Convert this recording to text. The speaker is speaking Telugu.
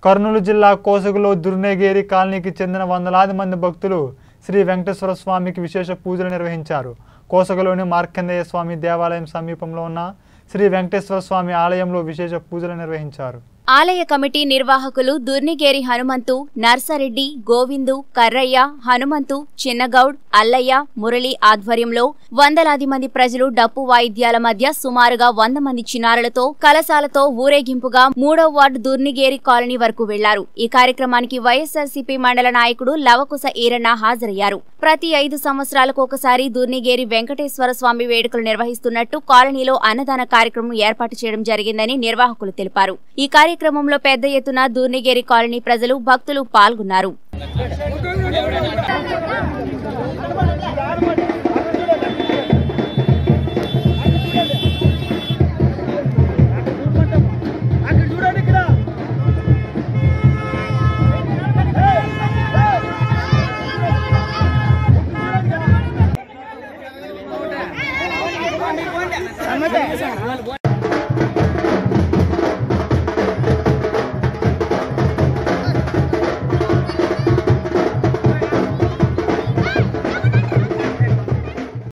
కర్నూలు జిల్లా కోసగులో దుర్నేగేరి కాలనీకి చెందిన వందలాది మంది భక్తులు శ్రీ వెంకటేశ్వర స్వామికి విశేష పూజలు నిర్వహించారు కోసగలోని మార్కండేయ స్వామి దేవాలయం సమీపంలో ఉన్న శ్రీ వెంకటేశ్వర స్వామి ఆలయంలో విశేష పూజలు నిర్వహించారు ఆలయ కమిటీ నిర్వాహకులు దుర్నిగేరి హనుమంతు నర్సారెడ్డి గోవిందు కర్రయ్య హనుమంతు చిన్నగౌడ్ అల్లయ్య మురళి ఆధ్వర్యంలో వందలాది మంది ప్రజలు డప్పు వాయిద్యాల మధ్య సుమారుగా వంద మంది చిన్నారులతో కలశాలతో ఊరేగింపుగా మూడో వార్డు దుర్నిగేరి కాలనీ వరకు వెళ్లారు ఈ కార్యక్రమానికి వైఎస్ఆర్సీపీ మండల నాయకుడు లవకుశ ఈరన్న హాజరయ్యారు ప్రతి ఐదు సంవత్సరాలకు ఒకసారి దుర్నిగేరి వెంకటేశ్వర స్వామి వేడుకలు నిర్వహిస్తున్నట్టు కాలనీలో అన్నదాన కార్యక్రమం ఏర్పాటు చేయడం జరిగిందని నిర్వాహకులు తెలిపారు ఈ కార్యక్రమంలో పెద్ద ఎత్తున దూర్నిగేరి కాలనీ ప్రజలు భక్తులు పాల్గొన్నారు